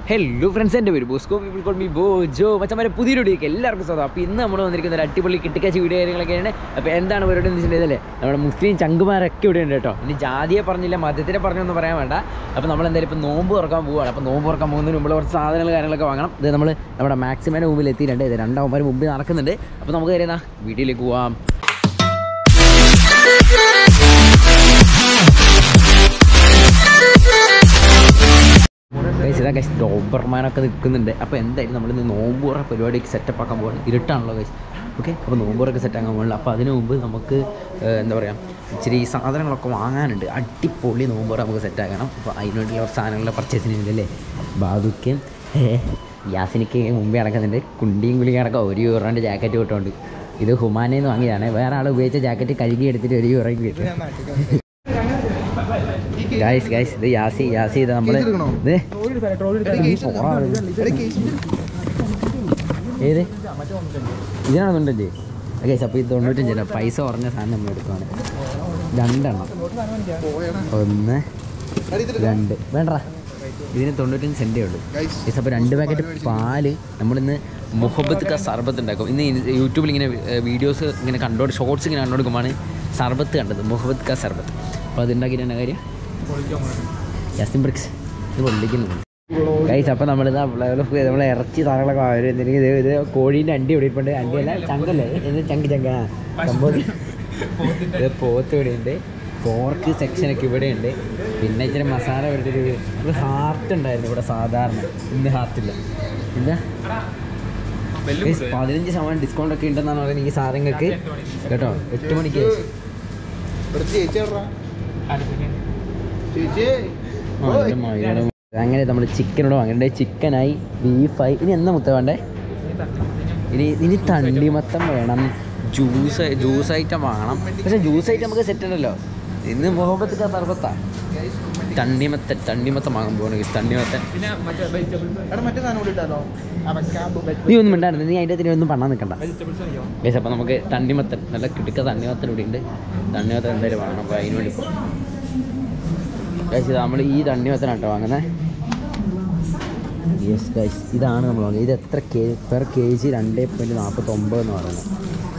Hello friends എൻ്റെ പേര് Bosco people call me ബോ ജോ മച്ചന്മാരെ പുതിയൊരു വീഡിയോക്ക് എല്ലാവർക്കും സ്വാഗതം അപ്പോൾ ഇന്ന് നമ്മൾ വന്നിരിക്കുന്ന ഒരു അടിപൊളി കിട്ടിക്കാച്ച വീഡിയോ കാര്യങ്ങളൊക്കെയാണ് അപ്പോൾ എന്താണ് പരിപാടി എന്ന് വെച്ചിട്ടുണ്ടെങ്കിൽ നമ്മുടെ മുസ്ലിം ചങ്കുമാരൊക്കെ ഇവിടെ ഉണ്ട് കേട്ടോ ഇനി ജാതിയെ പറഞ്ഞില്ല മതത്തിനെ പറഞ്ഞൊന്നും പറയാൻ വേണ്ട അപ്പോൾ നമ്മൾ എന്തായാലും ഇപ്പോൾ നോമ്പ് തുറക്കാൻ പോവുകയാണ് അപ്പോൾ നോമ്പ് തുറക്കാൻ പോകുന്നതിന് മുമ്പ് കുറച്ച് സാധനങ്ങൾ കാര്യങ്ങളൊക്കെ വാങ്ങണം ഇത് നമ്മൾ നമ്മുടെ മാക്സിമം മുമ്പിൽ എത്തിയിട്ടുണ്ട് ഇത് രണ്ടാമന്മാർ മുമ്പിൽ നടക്കുന്നുണ്ട് അപ്പോൾ നമുക്ക് കയറിയാ വീഡിയോയിലേക്ക് പോവാം ഗൈസ് ഇതാ ഗൈസ് ഡോബർമാനൊക്കെ നിൽക്കുന്നുണ്ട് അപ്പോൾ എന്തായാലും നമ്മൾ ഇന്ന് നോമ്പുറ പരിപാടിക്ക് സെറ്റപ്പ് ആക്കാൻ പോകണം ഇരുട്ടാണല്ലോ ഗൈസ് ഓക്കെ അപ്പോൾ നോമ്പുറൊക്കെ സെറ്റ് ആക്കാൻ പോകണം അപ്പോൾ അതിന് മുമ്പ് നമുക്ക് ഏഹ്, എന്താ പറയുക ഇച്ചിരി സാധനങ്ങളൊക്കെ വാങ്ങാനുണ്ട് അടിപൊളി നോമ്പുറ നമുക്ക് സെറ്റ് ആക്കണം അപ്പോൾ അതിന് വേണ്ടിയുള്ള സാധനങ്ങളുടെ പർച്ചേസിന് വേണ്ടിയല്ലേ ബാബുക്കും യാസിനിക്ക് മുമ്പേ നടക്കുന്നുണ്ട് കുണ്ടിയും കുളിയും അടക്കം ഒരു യൂറോൻ്റെ ജാക്കറ്റ് കിട്ടുന്നുണ്ട് ഇത് ഹുമാനയിൽ നിന്ന് വാങ്ങിയതാണ് വേറെ ആൾ ഉപയോഗിച്ച ജാക്കറ്റ് കഴുകി എടുത്തിട്ട് ഒരു യൂറോയ്ക്ക് കിട്ടും ഗൈസ് ഗൈസ് ഇത് യാസി യാസി ഇത് നമ്മൾ ഇത് ഏത് ഇതിനാണെന്നുണ്ടല്ലേ ഗൈസ് അപ്പോൾ ഇത് തൊണ്ണൂറ്റഞ്ചല്ല പൈസ കുറഞ്ഞ സാധനം നമ്മൾ എടുക്കുവാണ് രണ്ടെണ്ണം ഒന്ന് രണ്ട് വേണ്ട ഇതിന് തൊണ്ണൂറ്റഞ്ച് സെൻറ്റേ ഉള്ളൂ ഗൈസ് അപ്പോൾ രണ്ട് പാക്കറ്റ് പാല് നമ്മളിന്ന് മുഹബത്ത് ക സർബത്ത് ഉണ്ടാക്കും ഇന്ന് ഇൻ- യൂട്യൂബിൽ ഇങ്ങനെ വീഡിയോസ് ഇങ്ങനെ കണ്ടോണ്ട് ഷോർട്സ് ഇങ്ങനെ കണ്ടുകൊടുക്കുമ്പോൾ സർബത്ത് കണ്ടത് മുഹബത്ത് ക സർബത്ത് അപ്പോൾ അത് ഉണ്ടാക്കിയിട്ട് കാര്യം ജസ്റ്റിൻ ബ്രിക്സ് ഇത് പൊള്ളിക്കുന്നു ഗൈസ് അപ്പോൾ നമ്മളിത് നമ്മൾ ഇറച്ചി സാധനങ്ങളൊക്കെ വരും എന്തെങ്കിലും ഇത് ഇത് കോഴീൻ്റെ അണ്ടി ഇവിടെ ഇരിപ്പുണ്ട് അണ്ടിയല്ല ചങ്കല്ലേ ഇത് ചങ്ക് ചങ്ക സംഭവം ഇത് പോത്ത് ഇവിടെ ഉണ്ട് പോർക്ക് സെക്ഷനൊക്കെ ഇവിടെ ഉണ്ട് പിന്നെ ഇച്ചിരി മസാല വരുന്നൊരു ഒരു ഹാർട്ട് ഉണ്ടായിരുന്നു ഇവിടെ സാധാരണ ഇന്ന് ഹാർട്ടില്ല എന്താ Guys, പതിനഞ്ച് ശതമാനം ഡിസ്കൗണ്ട് ഒക്കെ ഉണ്ടെന്നാണ് പറയുന്നത് ഈ സാധനങ്ങൾക്ക് കേട്ടോ എട്ട് മണിക്ക് ആ, എൻ്റെ മകനെ. അങ്ങനെ നമ്മൾ ചിക്കനോട് വാങ്ങണ്ടേ ചിക്കനായി ബീഫായി ഇനി എന്താ മുത്ത വേണ്ടേ ഇനി ഇനി തണ്ണിമത്തം വേണം ജ്യൂസ് ജ്യൂസ് ഐറ്റം വാങ്ങണം പക്ഷെ ജ്യൂസ് ഐറ്റം നമുക്ക് സെറ്റ് ഉണ്ടല്ലോ ഇന്ന് മുഹബത്ത് സർബത്താ തണ്ണിമത്തൻ തണ്ണിമത്തം വാങ്ങാൻ പോകണം തണ്ണിമത്തൻ നീ ഒന്നും മിണ്ടായിരുന്നു നീ അതിൻ്റെ ഒന്നും പണ്ണാൻ നിൽക്കണ്ട ഗൈസ് അപ്പോൾ നമുക്ക് തണ്ണിമത്തൻ നല്ല കിടുക്ക തണ്ണിമത്തൻ ഇവിടെ ഉണ്ട് തണ്ണിമത്തൻ എന്തായാലും വാങ്ങണം അപ്പോൾ അതിന് വേണ്ടി പോകും ഗൈസ് ഇത് നമ്മൾ ഈ തണ്ണിമത്തനാണ് കേട്ടോ വാങ്ങുന്നത് യെസ് ഗൈസ് ഇതാണ് നമ്മൾ വാങ്ങുന്നത് ഇത് എത്ര കെ പെർ കെ ജി രണ്ട് പോയിൻറ്റ് നാൽപ്പത്തൊമ്പത് എന്ന് പറയുന്നത്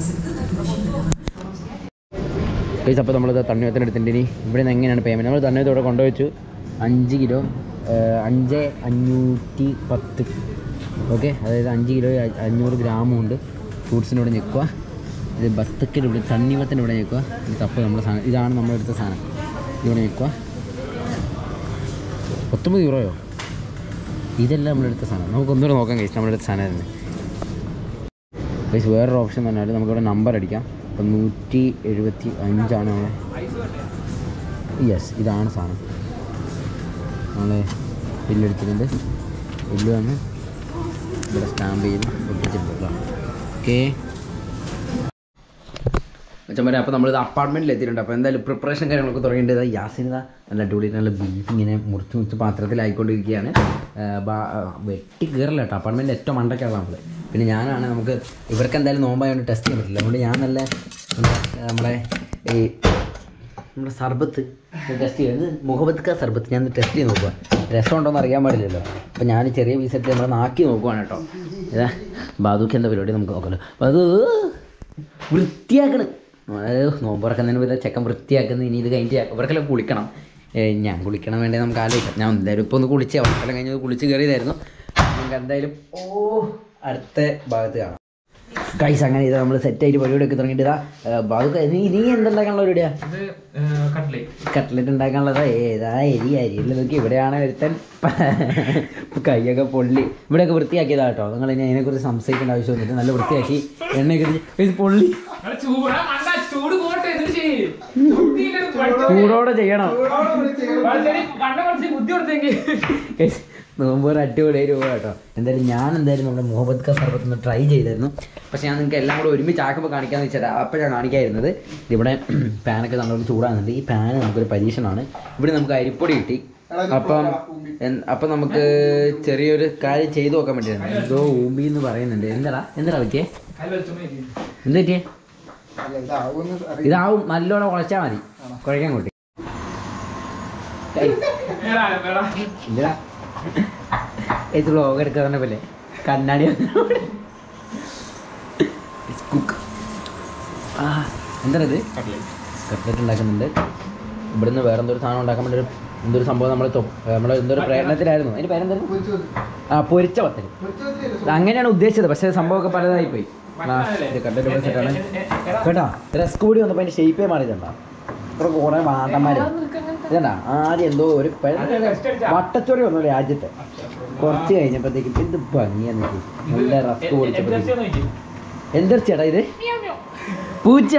ഗൈസ് അപ്പോൾ നമ്മളിത് തണ്ണിമത്തൻ എടുത്തിട്ടുണ്ട് ഇനി ഇവിടെ നിന്ന് എങ്ങനെയാണ് പേയ്മെൻറ്റ് നമ്മൾ തണ്ണിമത്തം ഇവിടെ കൊണ്ടുവച്ചു അഞ്ച് കിലോ ഏഹ്, അഞ്ച് അഞ്ഞൂറ്റി പത്ത് ഓക്കെ അതായത് അഞ്ച് കിലോ അ- അഞ്ഞൂറ് ഗ്രാമും ഉണ്ട് ഫ്രൂട്ട്സിൻ്റെ ഇവിടെ ഞെക്കുക ഇത് ബത്തക്കിൻ്റെ ഇവിടെ തണ്ണിമത്തിൻ്റെ ഇവിടെ ഞെക്കുക ഇത് തപ്പ് നമ്മുടെ സാധനം ഇതാണ് നമ്മളെടുത്ത സാധനം ഇവിടെ ഞെക്കുക പത്തൊമ്പത് യൂറോയോ ഇതെല്ലാം നമ്മളെടുത്ത സാധനം നമുക്ക് ഒന്നുകൂടെ നോക്കാൻ കഴിച്ചു നമ്മളെടുത്ത സാധനം തന്നെ ഗൈസ് വേറൊരു ഓപ്ഷൻ എന്ന് പറഞ്ഞാൽ നമുക്കിവിടെ നമ്പർ അടിക്കാം അപ്പം നൂറ്റി എഴുപത്തി അഞ്ചാണ് നമ്മളെ യെസ് ഇതാണ് സാധനം നമ്മൾ ബില്ലെടുത്തിട്ടുണ്ട് ബില്ല് വന്ന് ഇവിടെ സ്റ്റാമ്പ് ചെയ്ത് ഒട്ടിച്ചിട്ടുണ്ട് ഓക്കെ മച്ചന്മാരെ അപ്പോൾ നമ്മളിത് അപ്പാർട്ട്മെൻറ്റിൽ എത്തിയിട്ടുണ്ട് അപ്പോൾ എന്തായാലും പ്രിപ്പറേഷൻ കാര്യങ്ങളൊക്കെ തുടങ്ങിയിട്ട് യാസിനിത നല്ല അടിപൊളി നല്ല ബീഫ് ഇങ്ങനെ മുറിച്ച് മുറിച്ച് പാത്രത്തിലായിക്കൊണ്ടിരിക്കുകയാണ് ആ, ബാ- ആ, വെട്ടി കയറില്ല കേട്ടോ അപ്പാർട്ട്മെൻറ്റ് ഏറ്റവും മണ്ടയ്ക്കാണ് നമ്മൾ പിന്നെ ഞാനാണ് നമുക്ക് ഇവർക്ക് എന്തായാലും നോമ്പായതുകൊണ്ട് ടെസ്റ്റ് ചെയ്യാൻ പറ്റില്ല അതുകൊണ്ട് ഞാൻ നല്ല നമ്മുടെ- നമ്മുടെ ഈ നമ്മുടെ സർബത്ത് ടെസ്റ്റ് ചെയ്യുന്നത് മുഹബത്ത് കാ സർബത്ത് ഞാൻ ടെസ്റ്റ് ചെയ്ത് നോക്കുക രസം ഉണ്ടോയെന്ന് അറിയാൻ പാടില്ലല്ലോ അപ്പോൾ ഞാൻ ചെറിയ പീസ് എടുത്ത് നമ്മൾ നാക്കി നോക്കുവാണ് കേട്ടോ ഇതാ ബാദുക്ക് എന്താ പരിപാടി നമുക്ക് നോക്കല്ലോ അപ്പോൾ അത് വൃത്തിയാക്കണം അത് നോമ്പുറക്കുന്നതിന് പിന്നെ ചെക്കൻ വൃത്തിയാക്കുന്നത് ഇനി ഇത് കഴിഞ്ഞിട്ട് ഇവർക്കെല്ലാം കുളിക്കണം ഏ, ഞാൻ കുളിക്കണം വേണ്ടേ നമുക്ക് ആലോചിക്കാം ഞാൻ എന്തായാലും ഇപ്പോൾ ഒന്ന് കുളിച്ച് അവർക്കെല്ലാം കഴിഞ്ഞ് കുളിച്ച് കയറിയതായിരുന്നു നമുക്ക് എന്തായാലും ഓ അടുത്ത ഭാഗത്ത് കാണാം കൈസ് അങ്ങനെ ഇത് നമ്മൾ സെറ്റായിട്ട് പരിപാടിയൊക്കെ തുടങ്ങിയിട്ട് ഇതാ ബാബു നീ നീ എന്തുണ്ടാക്കാനുള്ള പരിപാടിയാ കട്ട്ലറ്റ് ഉണ്ടാക്കാനുള്ളതാ ഏതാ എരി അരിയിൽ നോക്കി ഇവിടെയാണ് ഒരുത്തൻ കൈയൊക്കെ പൊള്ളി ഇവിടെയൊക്കെ വൃത്തിയാക്കിയതാ കേട്ടോ നിങ്ങൾ ഇനി അതിനെക്കുറിച്ച് സംസാരിക്കേണ്ട ആവശ്യമൊന്നുമില്ല നല്ല വൃത്തിയാക്കി എണ്ണയൊക്കെ തേച്ച് ഇത് പൊള്ളി ചൂട് പോട്ടെ എന്നിട്ട് ചെയ്യ്. ചൂടോടെ ചെയ്യണം വളരെ കണ്ണ കുറച്ച് ബുദ്ധി കൊടുത്തെങ്കിൽ Guys, നോമ്പ് ഒരു അടിപൊളി രൂപ കേട്ടോ എന്തായാലും ഞാൻ എന്തായാലും നമ്മുടെ മുഹമ്മദ് ഖാൻ സർബത്ത് ഒന്ന് ട്രൈ ചെയ്തായിരുന്നു പക്ഷേ ഞാൻ നിങ്ങൾക്ക് എല്ലാം കൂടെ ഒരുമിച്ച് ആക്കുമ്പോൾ കാണിക്കാന്ന് വെച്ചാൽ അപ്പോൾ ഞാൻ കാണിക്കായിരുന്നത് ഇവിടെ പാനൊക്കെ നല്ലോണം ചൂടാകുന്നുണ്ട് ഈ പാൻ നമുക്കൊരു പരീക്ഷണമാണ് ഇവിടെ നമുക്ക് അരിപ്പൊടി കിട്ടി അപ്പം എൻ- അപ്പം നമുക്ക് ചെറിയൊരു കാര്യം ചെയ്തു നോക്കാൻ വേണ്ടിയിട്ടുണ്ട് എന്തോ ഊമ്പി എന്ന് പറയുന്നുണ്ട് എന്താടാ എന്താടാ പറ്റിയേ എന്ത് പറ്റിയേ ഇതാവും നല്ലോണം കുഴച്ചാൽ മതി കുഴക്കാൻ കൂട്ടി ഇല്ലടാ ഇത് വ്ലോഗ് എടുക്കാതെ പോലെ കണ്ണാടി കുക്ക് ആ എന്താണിത് കട്ട്ലറ്റ് ഉണ്ടാക്കുന്നുണ്ട് ഇവിടുന്ന് വേറെ എന്തൊരു സാധനം ഉണ്ടാക്കാൻ വേണ്ടി ഒരു എന്തൊരു സംഭവം നമ്മൾ നമ്മൾ എന്തൊരു പ്രയത്നത്തിലായിരുന്നു അതിന് പേരെന്തായിരുന്നു ആ പൊരിച്ച പത്തല് ഇത് അങ്ങനെയാണ് ഉദ്ദേശിച്ചത് പക്ഷേ സംഭവമൊക്കെ പലതായി പോയി ആ, ഇത് കട്ട്ലറ്റ് ഇവിടെ സെറ്റാണ് കേട്ടോ ഡ്രസ് കൂടി വന്നപ്പോൾ അതിൻ്റെ ഷേപ്പേ മാറിയിട്ടുണ്ടോ ഇത്ര കുറേ വാണ്ടന്മാർ ഇതണ്ട ആദ്യം എന്തോ ഒരു വട്ടച്ചോറി വന്നു രാജ്യത്തെ കുറച്ച് കഴിഞ്ഞപ്പോഴത്തേക്കും ഇത് ഭംഗിയാണ് ഇത്. നല്ല റസ്ക് പൊടിച്ചപ്പോഴത്തേക്കും എന്തിറച്ചിയാടാ ഇത് പൂച്ച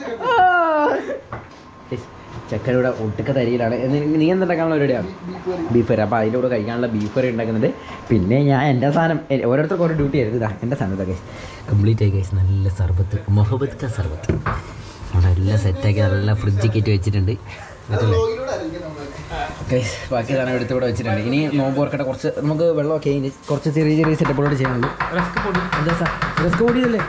ചക്കരയുടെ ഒട്ടുക്ക തരിയിലാണ് എന്ന് നീ എന്തുണ്ടാക്കാനുള്ള പരിപാടിയാണ് ബീഫ് കറി അപ്പോൾ അതിലൂടെ കഴിക്കാനുള്ള ബീഫ് കറി ഉണ്ടാക്കുന്നുണ്ട് പിന്നെ ഞാൻ എൻ്റെ സാധനം എ- ഓരോരുത്തർക്കും ഓരോ ഡ്യൂട്ടി ആയിരുന്നു ഇതാ എൻ്റെ സാധനം ഇതൊക്കെ കംപ്ലീറ്റ് ആയി കഴിച്ച് നല്ല സർബത്ത് മൊഹബത്ത് ക സർബത്ത് അവിടെ എല്ലാം സെറ്റാക്കി നല്ല ഫ്രിഡ്ജിൽ കയറ്റി വെച്ചിട്ടുണ്ട് എന്നിട്ടല്ലേ ഗൈസ് ബാക്കി സാധനം എടുത്ത് ഇവിടെ വെച്ചിട്ടുണ്ട് ഇനി നോമ്പ് ഓർക്കട്ടെ കുറച്ച് നമുക്ക് വെള്ളമൊക്കെ ഇനി കുറച്ച് ചെറിയ ചെറിയ സെറ്റപ്പുകളോട് ചെയ്യാനുള്ളൂ എന്താ സാർ റിസ്ക് കൂടിയതല്ലേ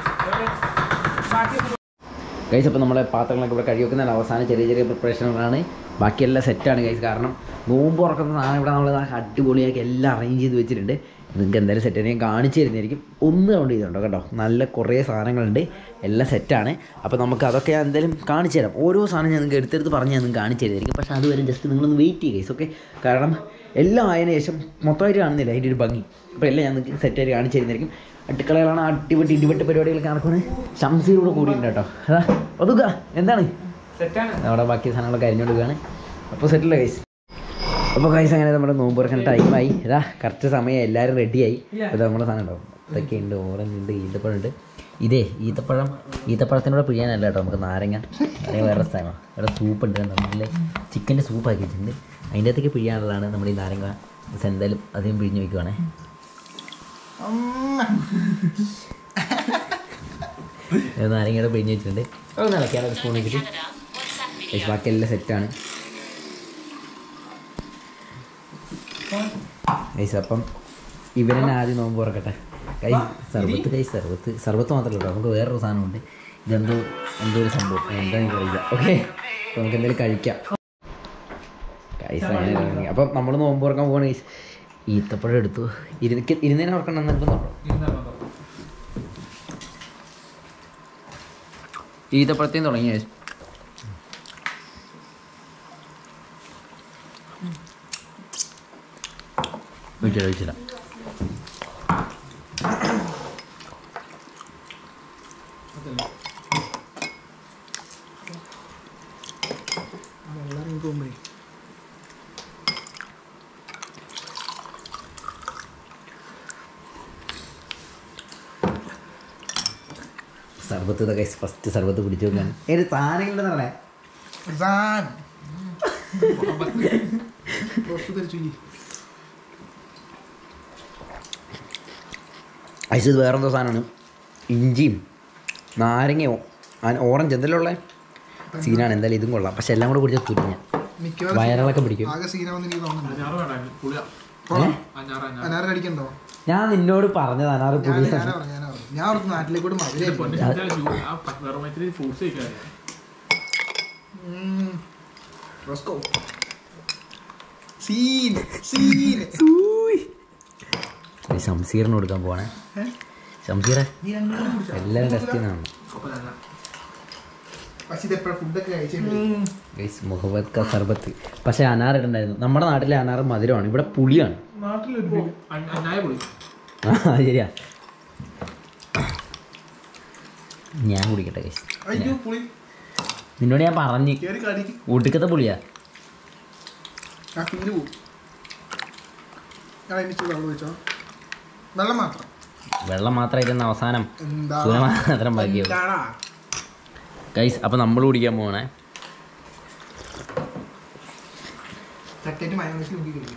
ഗൈസ് അപ്പോൾ നമ്മുടെ പാത്രങ്ങളൊക്കെ ഇവിടെ കഴുകി വെക്കുന്നതാണ് അവസാനം ചെറിയ ചെറിയ പ്രിപ്പറേഷനുകളാണ് ബാക്കിയെല്ലാം സെറ്റാണ് ഗൈസ് കാരണം നോമ്പ് തുറക്കുന്ന സാധനം ഇവിടെ നമ്മൾ അടിപൊളിയാക്കി എല്ലാം അറേഞ്ച് ചെയ്ത് വെച്ചിട്ടുണ്ട് നിങ്ങൾക്ക് എന്തായാലും സെറ്റ് ഞാൻ കാണിച്ചു തരുന്നതായിരിക്കും ഒന്ന് കൗണ്ട് ചെയ്തുണ്ടോ കേട്ടോ നല്ല കുറേ സാധനങ്ങളുണ്ട് എല്ലാം സെറ്റാണ് അപ്പോൾ നമുക്ക് അതൊക്കെ ഞാൻ എന്തായാലും കാണിച്ചു തരാം ഓരോ സാധനം ഞാൻ നിങ്ങൾക്ക് എടുത്തെടുത്ത് പറഞ്ഞ് ഞാൻ നിങ്ങൾക്ക് കാണിച്ചു തരുന്നതായിരിക്കും പക്ഷേ അതുവരെ ജസ്റ്റ് നിങ്ങളൊന്ന് വെയിറ്റ് ചെയ്യുക ഗൈസ് ഓക്കെ കാരണം എല്ലാം ആയതിനു ശേഷം മൊത്തമായിട്ട് കാണുന്നില്ല അതിൻ്റെ ഒരു ഭംഗി അപ്പോൾ എല്ലാം ഞാൻ നിങ്ങൾക്ക് സെറ്റായിട്ട് കാണിച്ചു തരുന്നതായിരിക്കും അടുക്കളകളാണ് അടിപൊളി ഇടിപെട്ട് പരിപാടികളൊക്കെ നടക്കുന്നത് ഷംസീറൂടെ കൂടിയുണ്ട് കേട്ടോ അതാ ഒതുക്ക എന്താണ് സെറ്റാണ് അവിടെ ബാക്കി സാധനങ്ങളൊക്കെ അരിഞ്ഞുകൊടുക്കുകയാണ് അപ്പോൾ സെറ്റില്ല കൈസ് അപ്പോൾ കൈസ് അങ്ങനെ നമ്മുടെ നോമ്പ് തുറക്കുന്ന ടൈമായി ഇതാ കറക്റ്റ് സമയം എല്ലാവരും റെഡിയായി അത് നമ്മുടെ സാധനം ഉണ്ടാവും ഇതൊക്കെ ഉണ്ട് ഓറഞ്ച് ഉണ്ട് ഈത്തപ്പഴം ഉണ്ട് ഇതേ ഈത്തപ്പഴം ഈത്തപ്പഴത്തിനോട് പിഴിയാനല്ല കേട്ടോ നമുക്ക് നാരങ്ങ നാരങ്ങ വേറെ സ്ഥലമാണ് ഇവിടെ സൂപ്പ് ഉണ്ട് കണ്ടോ നല്ല ചിക്കൻ്റെ സൂപ്പ് ആക്കിയിട്ടുണ്ട് അതിൻ്റെ അകത്തേക്ക് പിഴിയാനുള്ളതാണ് നമ്മുടെ ഈ നാരങ്ങ പക്ഷെ എന്തായാലും അധികം പിഴിഞ്ഞ് വയ്ക്കുവാണേ ഇത് നാരങ്ങയുടെ പിഴിഞ്ഞ് വെച്ചിട്ടുണ്ട് അത് നിലയ്ക്കാണ് ഒരു സ്പൂൺ വെച്ചിട്ട് ഗൈസ്, ബാക്കി എല്ലാം സെറ്റാണ് ഗൈസ് അപ്പം ഇവരെന്നെ ആദ്യം നോമ്പ് തുറക്കട്ടെ കൈ സർബത്ത് കൈ സർബത്ത് സർബത്ത് മാത്രമല്ല കേട്ടോ നമുക്ക് വേറൊരു സാധനമുണ്ട് ഇതെന്തോ എന്തോ ഒരു സംഭവം എന്താ എനിക്ക് അറിയില്ല ഓക്കെ അപ്പോൾ നമുക്ക് എന്തെങ്കിലും കഴിക്കാം കൈസ് അങ്ങനെ ഇറങ്ങി. അപ്പം നമ്മൾ നോമ്പ് തുറക്കാൻ പോവാണ് കൈസ് ഈത്തപ്പഴം എടുത്തു ഇരുന്ന് ഇരുന്നതിനെ ഉറക്കണം നിർബന്ധമുണ്ടോ ഈത്തപ്പഴത്തേയും തുടങ്ങി guys. ഒഴിച്ചില്ല ഒഴിച്ചില്ല സർബത്ത് ഇതൊക്കെ ഫസ്റ്റ് സർബത്ത് പിടിച്ചു നോക്കാണ് ഏത് താരങ്ങളുണ്ടെന്ന് പറയാം Zan. കുറച്ച് തെറിച്ചു ഐസ് ഇത് വേറെന്തോ സാധനമാണ് ഇഞ്ചിയും നാരങ്ങയോ ഓറഞ്ച് എന്തെല്ലാം ഉള്ളത് സീനാണ് എന്തായാലും ഇതും കൊള്ളാം പക്ഷെ എല്ലാം കൂടെ കുടിച്ചാൽ തുരിഞ്ഞ മിക്കവാറും വയറിളക്കം പിടിക്കും ആകെ സീനാവെന്ന് എനിക്ക് തോന്നുന്നു അഞ്ഞാറ് വേണ്ട പുളിയാ ഏ? അഞ്ഞാറ് അഞ്ഞാറ് അനാറ് അടിക്കണ്ടോ ഞാൻ നിന്നോട് പറഞ്ഞത് അനാറ് ഞാൻ പുതിയ ഞാനാ പറഞ്ഞു ഞാനാ പറഞ്ഞു ഞാൻ അവർക്ക് നാട്ടിലേക്ക് കൂടെ മധുര പൊന്നെ ആ വെറുമത്തിൽ ഫ്രൂട്ട്സ് കഴിക്കാൻ റോസ്കോ സീൻ സീൻ ശംസീറിന് കൊടുക്കാൻ പോണേ ശംസീറെ നീ രണ്ടും കൂടി കുടിച്ചോ? എല്ലാവരും ടെസ്റ്റ് ചെയ്യുന്നതാണ് പക്ഷെ ഇത് എപ്പോഴും ഫുഡൊക്കെ കഴിച്ചിട്ടുണ്ട് ഗൈസ് മുഹമ്മദ് ക സർബത്ത് പക്ഷേ അനാർ ഇടണ്ടായിരുന്നു നമ്മുടെ നാട്ടിലെ അനാർ മധുരമാണ് ഇവിടെ പുളിയാണ് നാട്ടിലൊരു അഞ്ഞായ പുളി ആ അത് ശരിയാ ഞാൻ കുടിക്കട്ടെ ഗൈസ് അയ്യോ പുളി നിന്നോട് ഞാൻ പറഞ്ഞു കേറി കടിക്ക് ഒടുക്കത്തെ പുളിയാ ആ ഫീല് പോവും ഞാൻ എനിക്ക് വെള്ളം വെച്ചോ വെള്ളം മാത്രം വെള്ളം മാത്രമായിരുന്ന അവസാനം എന്താ സുന മാത്രം ബാക്കിയാവും എന്താടാ ഗൈസ് അപ്പോൾ നമ്മൾ കുടിക്കാൻ പോകണേ ചട്ടേറ്റ് മയോണൈസിൽ മുക്കി കഴിക്കും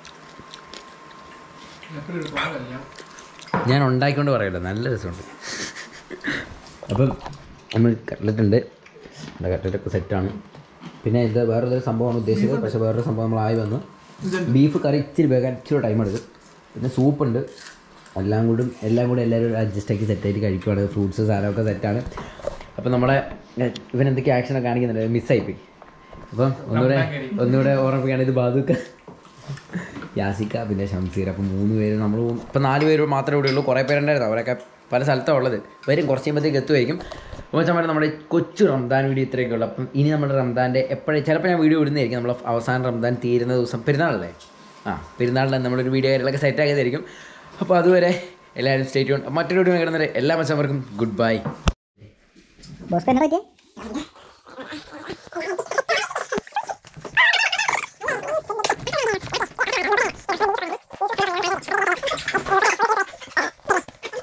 എപ്പോഴും എടുത്തോളം കല്യാണം ഞാൻ ഉണ്ടാക്കിക്കൊണ്ട് പറയല്ലോ നല്ല രസമുണ്ട് അപ്പം നമ്മൾ കട്ട്ലറ്റ് ഉണ്ട് നമ്മുടെ കട്ട്ലറ്റൊക്കെ സെറ്റാണ് പിന്നെ ഇത് വേറൊരു സംഭവമാണ് ഉദ്ദേശിച്ചത് പക്ഷേ വേറൊരു സംഭവം നമ്മളായി വന്നു ഇതുണ്ട് ബീഫ് കറി ഇച്ചിരി വേഗം ഇച്ചിരി ടൈം എടുക്കും പിന്നെ സൂപ്പുണ്ട് എല്ലാം കൂടും എല്ലാം കൂടി എല്ലാവരും അഡ്ജസ്റ്റ് ആക്കി സെറ്റായിട്ട് കഴിക്കുവാണ് ഫ്രൂട്ട്സ് സാധനമൊക്കെ സെറ്റാണ് അപ്പം നമ്മുടെ ഇവൻ എന്തൊക്കെ ആക്ഷനൊക്കെ കാണിക്കുന്നുണ്ട് മിസ്സായിപ്പോയി അപ്പം ഒന്നുകൂടെ ഒന്നുകൂടെ ഓർമ്മിപ്പിക്കുകയാണ് ഇത് ബാധുക്ക യാസിക്ക പിന്നെ ഷംസീർ അപ്പം മൂന്ന് പേര് നമ്മൾ ഇപ്പം നാല് പേര് മാത്രമേ ഇവിടെ ഉള്ളൂ കുറേ പേരുണ്ടായിരുന്നു അവരൊക്കെ പല സ്ഥലത്താണ് ഉള്ളത് വരും കുറച്ച് കഴിയുമ്പോഴത്തേക്ക് എത്തുമായിരിക്കും അപ്പോൾ വെച്ചാൽ നമ്മുടെ കൊച്ചു റംദാൻ വീഡിയോ ഇത്രയൊക്കെ ഉള്ളൂ അപ്പം ഇനി നമ്മുടെ റംദാൻ്റെ എപ്പോഴും ചിലപ്പോൾ ഞാൻ വീഡിയോ ഇടുന്നതായിരിക്കും നമ്മൾ അവസാനം റംദാൻ തീരുന്ന ദിവസം പെരുന്നാളല്ലേ ആ പെരുന്നാളിന് നമ്മളൊരു വീഡിയോ കാര്യങ്ങളൊക്കെ സെറ്റ് ആക്കിയതായിരിക്കും അപ്പോൾ അതുവരെ എല്ലാവരും സ്റ്റേറ്റ് ഉണ്ട് മറ്റൊരു വീഡിയോ കിടന്നവരെ എല്ലാ മച്ചന്മാർക്കും ഗുഡ് ബൈ ബോസ്കോ എന്നാ പറ്റിയേ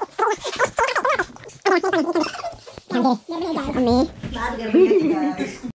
അമ്മേ